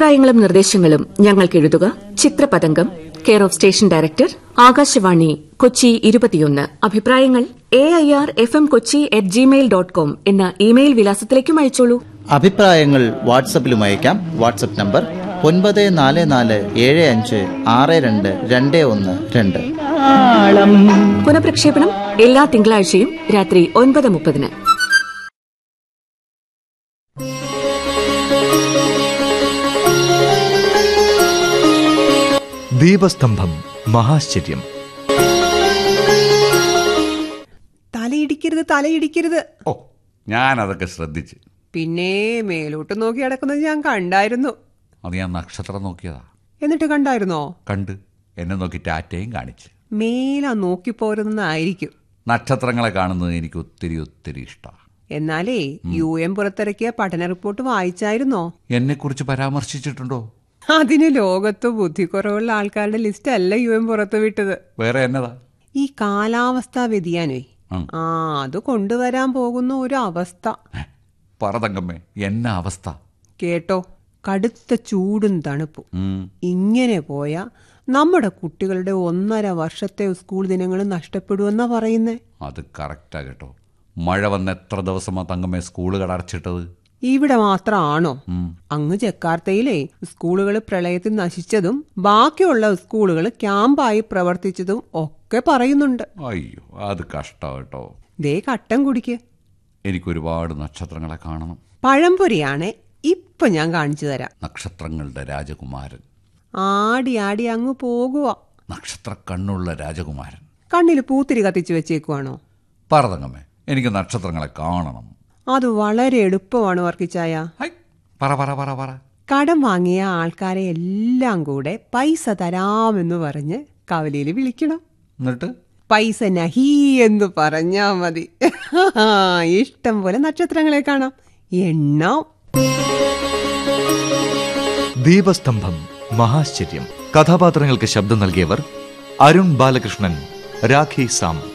അഭിപ്രായങ്ങളും നിർദ്ദേശങ്ങളും ഞങ്ങൾക്ക് എഴുതുക Chithrapathangam care of station director Akashvani Kochi ഇരുപത്തിയൊന്ന് അഭിപ്രായങ്ങൾ A I R F M Kochi at Gmail dot com എന്ന ഇമെയിൽ വിലാസത്തിലേക്കും അയച്ചോളൂ അഭിപ്രായങ്ങൾ വാട്സപ്പിലും അയക്കാം വാട്സപ്പ് നമ്പർ ഒൻപത് നാല് നാല് ഏഴ് അഞ്ച് ആറ് രണ്ട് രണ്ട് ഒന്ന് രണ്ട് പുനഃപ്രക്ഷേപണം എല്ലാ തിങ്കളാഴ്ചയും രാത്രി ഒൻപത് മുപ്പതിന് ദീപസ്തംഭം മഹാശ്ചര്യം തലയിടിക്കരുത് തലയിടിക്കരുത് ഓ ഞാനതൊക്കെ ശ്രദ്ധിച്ച് പിന്നെ മേലോട്ട് നോക്കി നടക്കുന്നത് ഞാൻ കണ്ടായിരുന്നു അത് ഞാൻ നക്ഷത്രം നോക്കിയതാ എന്നിട്ട് കണ്ടായിരുന്നോ കണ്ട് എന്നെ നോക്കി ടാറ്റയും കാണിച്ച് മേല നോക്കി പോരുന്നതായിരിക്കും നക്ഷത്രങ്ങളെ കാണുന്നത് എനിക്ക് ഒത്തിരി ഒത്തിരി ഇഷ്ടമാണ് എന്നാലേ യു എം പുറത്തിറക്കിയ പഠന റിപ്പോർട്ട് വായിച്ചായിരുന്നോ എന്നെക്കുറിച്ച് പരാമർശിച്ചിട്ടുണ്ടോ അതിന് ലോകത്ത് ബുദ്ധിക്കുറവുള്ള ആൾക്കാരുടെ ലിസ്റ്റ് അല്ല യു എം പുറത്തു വിട്ടത് വേറെ എന്നതാ ഈ കാലാവസ്ഥാ വ്യതിയാനേ ഉം. ആ അത് കൊണ്ടുവരാൻ പോകുന്ന ഒരു അവസ്ഥ പറതങ്കമ്മേ എന്ന അവസ്ഥ കേട്ടോ കടുത്ത ചൂടും തണുപ്പും ഉം. ഇങ്ങനെ പോയാ നമ്മുടെ കുട്ടികളുടെ ഒന്നര വർഷത്തെ സ്കൂൾ ദിനങ്ങൾ നഷ്ടപ്പെടുമെന്നാ പറയുന്നേ അത് കറക്റ്റാ കേട്ടോ മഴ വന്ന് എത്ര ദിവസമാ തങ്കമ്മേ സ്കൂളുകൾ അടച്ചിട്ടത് ഇവിടെ മാത്രമാണോ അങ്ങ് ജക്കാർത്തയിലെ സ്കൂളുകൾ പ്രളയത്തിൽ നശിച്ചതും ബാക്കിയുള്ള സ്കൂളുകൾ ക്യാമ്പായി പ്രവർത്തിച്ചതും ഒക്കെ പറയുന്നുണ്ട് അയ്യോ അത് കഷ്ടം കേട്ടോ ദേ കട്ടം കുടിക്ക് എനിക്കൊരുപാട് നക്ഷത്രങ്ങളെ കാണണം പഴംപൊരിയാണേ ഇപ്പൊ ഞാൻ കാണിച്ചു തരാം നക്ഷത്രങ്ങളുടെ രാജകുമാരൻ ആടി ആടി അങ്ങ് പോകുക നക്ഷത്ര കണ്ണുള്ള രാജകുമാരൻ കണ്ണിൽ പൂത്തിരി കത്തിച്ചു വെച്ചേക്കുവാണോ പറതങ്കമ്മേ എനിക്ക് നക്ഷത്രങ്ങളെ കാണണം അത് വളരെ എളുപ്പമാണ് വർക്കിച്ചായ ഹൈ പറ പറ പറ പറ കടം വാങ്ങിയ ആൾക്കാരെ എല്ലാം കൂടെ പൈസ തരാമെന്ന് പറഞ്ഞ് കവലയിൽ വിളിക്കണം എന്നിട്ട് പൈസ നഹി എന്ന് പറഞ്ഞാ മതി ഇഷ്ടം പോലെ നക്ഷത്രങ്ങളെ കാണാം എണ്ണാം ദീപസ്തംഭം മഹാശ്ചര്യം കഥാപാത്രങ്ങൾക്ക് ശബ്ദം നൽകിയവർ അരുൺ ബാലകൃഷ്ണൻ രാഖി സാം